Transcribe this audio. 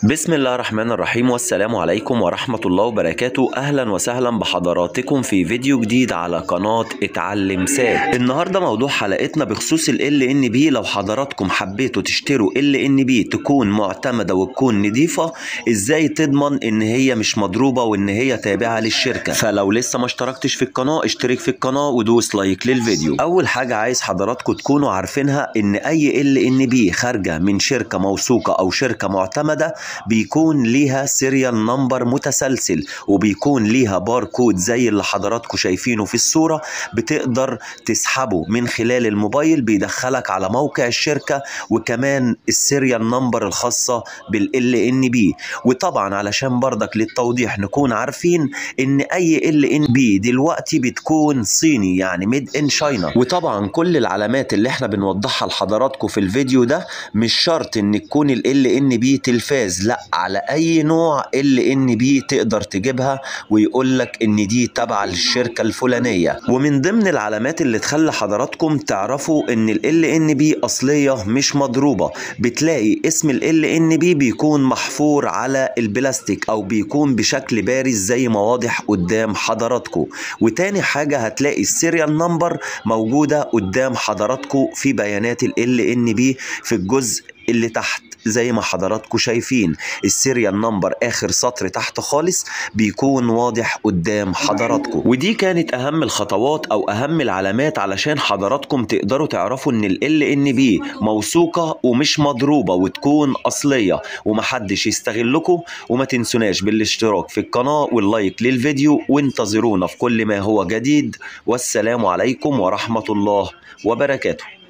بسم الله الرحمن الرحيم والسلام عليكم ورحمة الله وبركاته أهلا وسهلا بحضراتكم في فيديو جديد على قناة اتعلم ساد النهاردة موضوع حلقتنا بخصوص ال LNB لو حضراتكم حبيتوا تشتروا LNB تكون معتمدة وتكون نضيفة ازاي تضمن ان هي مش مضروبة وان هي تابعة للشركة فلو لسه ما اشتركتش في القناة اشترك في القناة ودوس لايك للفيديو اول حاجة عايز حضراتكم تكونوا عارفينها ان اي LNB خارجة من شركة موثوقة او شركة معتمدة بيكون ليها سيريال نمبر متسلسل وبيكون ليها باركود زي اللي حضراتكم شايفينه في الصورة بتقدر تسحبه من خلال الموبايل بيدخلك على موقع الشركة وكمان السيريال نمبر الخاصة بال LNB وطبعا علشان برضك للتوضيح نكون عارفين ان اي LNB دلوقتي بتكون صيني يعني ميد ان شاينا وطبعا كل العلامات اللي احنا بنوضحها لحضراتكم في الفيديو ده مش شرط ان تكون ال LNB تلفاز لا على اي نوع LNB تقدر تجيبها ويقول لك ان دي تبع للشركه الفلانيه ومن ضمن العلامات اللي تخلي حضراتكم تعرفوا ان ال LNB اصليه مش مضروبه بتلاقي اسم ال LNB بيكون محفور على البلاستيك او بيكون بشكل بارز زي ما واضح قدام حضراتكم وتاني حاجه هتلاقي السيريال نمبر موجوده قدام حضراتكم في بيانات ال LNB في الجزء اللي تحت زي ما حضراتكم شايفين السيريال نمبر اخر سطر تحت خالص بيكون واضح قدام حضراتكم ودي كانت اهم الخطوات او اهم العلامات علشان حضراتكم تقدروا تعرفوا ان ال LNB موثوقه ومش مضروبه وتكون اصليه ومحدش يستغلكم وما تنسوناش بالاشتراك في القناه واللايك للفيديو وانتظرونا في كل ما هو جديد والسلام عليكم ورحمه الله وبركاته